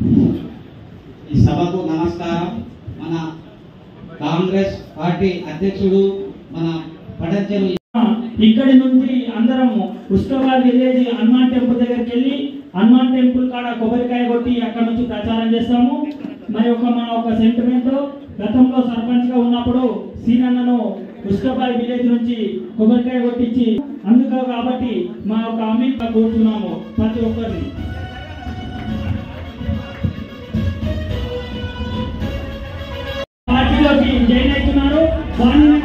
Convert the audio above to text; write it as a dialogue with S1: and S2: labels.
S1: ఈ సభకు నమస్కారం మన కాంగ్రెస్ పార్టీ అధ్యక్షుడు మన పటంచెరు
S2: ఇక్కడి నుంచి అందరం ఉస్కాబాద్ విలేజ్ హనుమాన్ టెంపుల్ దగ్గరికి వెళ్ళి హనుమాన్ టెంపుల్ కాడ కొబ్బరికాయ కొట్టి అక్కడ నుంచి ప్రచారం చేస్తాము మరి ఒక మన ఒక సెంటిమెంట్ గతంలో సర్పంచ్ గా ఉన్నప్పుడు సీనన్నను ఉస్కాబాద్ విలేజ్ నుంచి కొబ్బరికాయ కొట్టించి అందుకు కాబట్టి మా యొక్క అమిత్ కోరుతున్నాము ప్రతి ఒక్కరిని పార్టీలోకి జాయిన్ అవుతున్నారు వారిని